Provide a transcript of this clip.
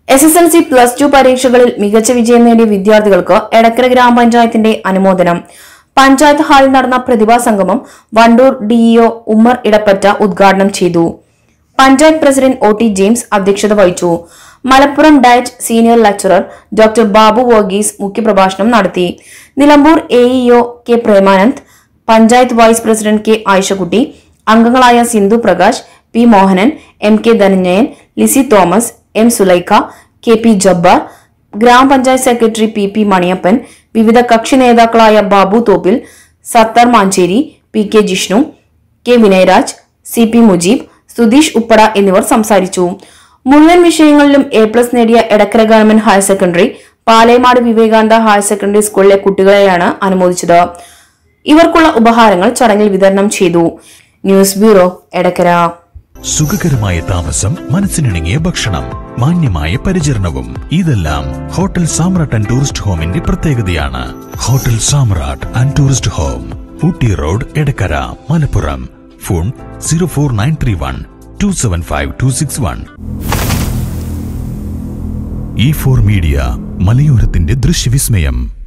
S S L C plus two പരീക്ഷകളിൽ മികച്ച വിജയം നേടിയ വിദ്യാർത്ഥികൾക്ക് എടക്കര ഗ്രാമപഞ്ചായത്തിന്റെ അനുമോദനം പഞ്ചായത്ത് ഹാളിൽ നടന്ന പ്രതിഭാ സംഗമം വണ്ടൂർ ഡിഇഒ ഉമ്മർ ഇടപ്പറ്റ ഉദ്ഘാടനം ചെയ്തു panchayat president O T James അധ്യക്ഷത വഹിച്ചു Malappuram DIET senior lecturer doctor Babu Varghese മുഖ്യപ്രഭാഷണം നടത്തി Nilambur AEO K Premanand panchayat vice president K Ayishakutty അംഗങ്ങളായ Sindhu Prakash P Mohanan M K Dhananjayan Lissy Thomas M Sulaikha K P Jabbar grama panchayat secretary P P Maniyappan വിവിധ കക്ഷി നേതാക്കളായ Babu Thoppil Sathar Mancheri P K Jishnu K Vinayaraj C P Mujeeb Sudheesh Uppada എന്നിവർ സംസാരിച്ചു മുഴുവൻ വിഷയങ്ങളിലും എ പ്ലസ് നേടിയ Edakkara government higher secondary Palemad Vivekananda higher secondary സ്കൂളിലെ കുട്ടികളെയാണ് അനുമോദിച്ചത് ഇവർക്കുള്ള ഉപഹാരങ്ങൾ ചടങ്ങിൽ വിതരണം ചെയ്തു ന്യൂസ് ബ്യൂറോ എടക്കര സുഖകരമായ താമസം മനസ്സിനിണങ്ങിയ ഭക്ഷണം മാന്യമായ പരിചരണവും ഇതെല്ലാം ഹോട്ടൽ സാമ്രാട്ട് ആൻഡ് ടൂറിസ്റ്റ് ഹോമിന്റെ പ്രത്യേകതയാണ് hotel Samrat and tourist home Ooty road Edakkara Malappuram phone zero four nine three one two seven five two six one E four media മലയോരത്തിന്റെ ദൃശ്യവിസ്മയം